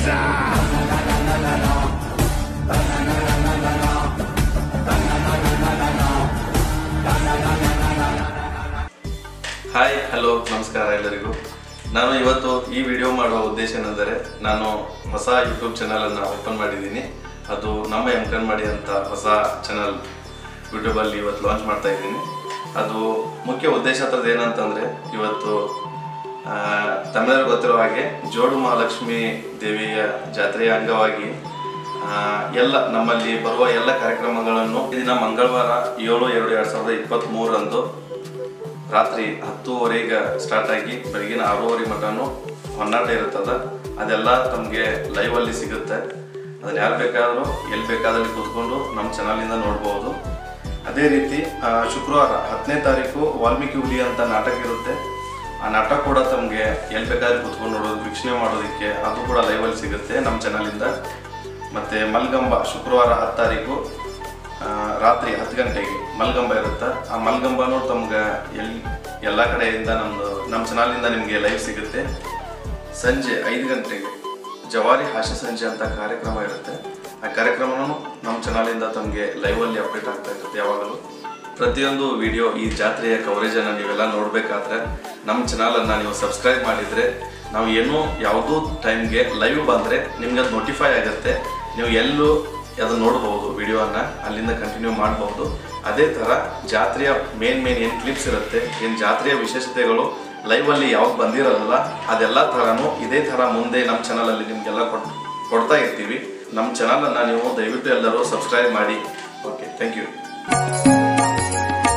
hi hello ನಮಸ್ಕಾರ ಎಲ್ಲರಿಗೂ ನಾನು ಇವತ್ತು ಈ ವಿಡಿಯೋ ಮಾಡುವ ಉದ್ದೇಶ ಏನೆಂದರೆ ನಾನು ಹೊಸ ಯೂಟ್ಯೂಬ್ ಚಾನಲ್ ಅನ್ನು ಓಪನ್ ಮಾಡಿದ್ದೀನಿ ಅದು ನಮ್ಮ ಎಂ ಮಾಡಿ ಅಂತ ಹೊಸ ಚಾನಲ್ ಯೂಟ್ಯೂಬಲ್ಲಿ ಇವತ್ತು ಲಾಂಚ್ ಮಾಡ್ತಾ ಇದ್ದೀನಿ ಅದು ಮುಖ್ಯ ಉದ್ದೇಶ ಅದ್ರದ್ದು ಏನಂತಂದರೆ ಇವತ್ತು ಆ, ತಮಿಳರಿಗೆ ಗೊತ್ತಿರೋ ಹಾಗೆ ಜೋಡು ಮಹಾಲಕ್ಷ್ಮಿ ದೇವಿಯ ಜಾತ್ರೆಯ ಅಂಗವಾಗಿ ಆ, ಎಲ್ಲ ನಮ್ಮಲ್ಲಿ ಬರುವ ಎಲ್ಲ ಕಾರ್ಯಕ್ರಮಗಳನ್ನು ಈ ದಿನ ಮಂಗಳವಾರ ಏಳು ಎರಡು ಎರಡು ಸಾವಿರದ ಇಪ್ಪತ್ತ್ ಮೂರರಂದು ರಾತ್ರಿ ಹತ್ತುವರೆಗೆ ಸ್ಟಾರ್ಟ್ ಆಗಿ ಬೆಳಗಿನ ಆರೂವರೆ ಮಟನು ಹೊನ್ನಾಟ ಇರುತ್ತದ ಅದೆಲ್ಲ ತಮಗೆ ಲೈವ್ ಅಲ್ಲಿ ಸಿಗುತ್ತೆ ಅದನ್ನ ಯಾರು ಬೇಕಾದರೂ ಎಲ್ಲಿ ಬೇಕಾದಲ್ಲಿ ಕೂತ್ಕೊಂಡು ನಮ್ಮ ಚಾನಲಿಂದ ನೋಡ್ಬೋದು ಅದೇ ರೀತಿ ಆ, ಶುಕ್ರವಾರ ಹತ್ತನೇ ತಾರೀಕು ವಾಲ್ಮೀಕಿ ಹುಲಿ ಅಂತ ನಾಟಕ ಇರುತ್ತೆ ಆ ನಾಟಕ ಕೂಡ ತಮಗೆ ಎಲ್ಲಿ ಬೇಕಾದ್ರೆ ಕೂತ್ಕೊಂಡು ನೋಡೋದು ವೀಕ್ಷಣೆ ಮಾಡೋದಕ್ಕೆ ಅದು ಕೂಡ ಲೈವಲ್ಲಿ ಸಿಗುತ್ತೆ ನಮ್ಮ ಚಾನಲಿಂದ ಮತ್ತು ಮಲ್ಗಂಬ ಶುಕ್ರವಾರ ಹತ್ತು ತಾರೀಕು ಆ, ರಾತ್ರಿ ಹತ್ತು ಗಂಟೆಗೆ ಮಲ್ಗಂಬ ಇರುತ್ತೆ ಆ ಮಲ್ಗಂಬನೂ ತಮ್ಗೆ ಎಲ್ಲಿ ಎಲ್ಲ ಕಡೆಯಿಂದ ನಮ್ಮದು ನಮ್ಮ ಚಾನಲಿಂದ ನಿಮಗೆ ಲೈವ್ ಸಿಗುತ್ತೆ ಸಂಜೆ ಐದು ಗಂಟೆಗೆ ಜವಾರಿ ಹಾಸ್ಯ ಸಂಜೆ ಅಂತ ಕಾರ್ಯಕ್ರಮ ಇರುತ್ತೆ ಆ ಕಾರ್ಯಕ್ರಮನೂ ನಮ್ಮ ಚಾನಲಿಂದ ತಮಗೆ ಲೈವಲ್ಲಿ ಅಪ್ಡೇಟ್ ಆಗ್ತಾ ಇರುತ್ತೆ ಯಾವಾಗಲೂ ಪ್ರತಿಯೊಂದು ವಿಡಿಯೋ ಈ ಜಾತ್ರೆಯ ಕವರೇಜನ್ನು ನೀವೆಲ್ಲ ನೋಡಬೇಕಾದ್ರೆ ನಮ್ಮ ಚಾನಲನ್ನು ನೀವು ಸಬ್ಸ್ಕ್ರೈಬ್ ಮಾಡಿದರೆ ನಾವು ಏನೋ ಯಾವುದೋ ಟೈಮ್ಗೆ ಲೈವ್ ಬಂದರೆ ನಿಮ್ಗೆ ಅದು ನೋಟಿಫೈ ಆಗುತ್ತೆ ನೀವು ಎಲ್ಲೂ ಅದನ್ನು ನೋಡ್ಬೋದು ವಿಡಿಯೋನ ಅಲ್ಲಿಂದ ಕಂಟಿನ್ಯೂ ಮಾಡಬಹುದು ಅದೇ ಥರ ಜಾತ್ರೆಯ ಮೇನ್ ಮೇನ್ ಏನು ಕ್ಲಿಪ್ಸ್ ಇರುತ್ತೆ ಏನು ಜಾತ್ರೆಯ ವಿಶೇಷತೆಗಳು ಲೈವಲ್ಲಿ ಯಾವ್ದು ಬಂದಿರಲ್ಲ ಅದೆಲ್ಲ ಥರನೂ ಇದೇ ಥರ ಮುಂದೆ ನಮ್ಮ ಚಾನಲಲ್ಲಿ ನಿಮಗೆಲ್ಲ ಕೊಟ್ ಕೊಡ್ತಾ ಇರ್ತೀವಿ ನಮ್ಮ ಚಾನಲನ್ನು ನೀವು ದಯವಿಟ್ಟು ಎಲ್ಲರೂ ಸಬ್ಸ್ಕ್ರೈಬ್ ಮಾಡಿ ಓಕೆ ಥ್ಯಾಂಕ್ ಯು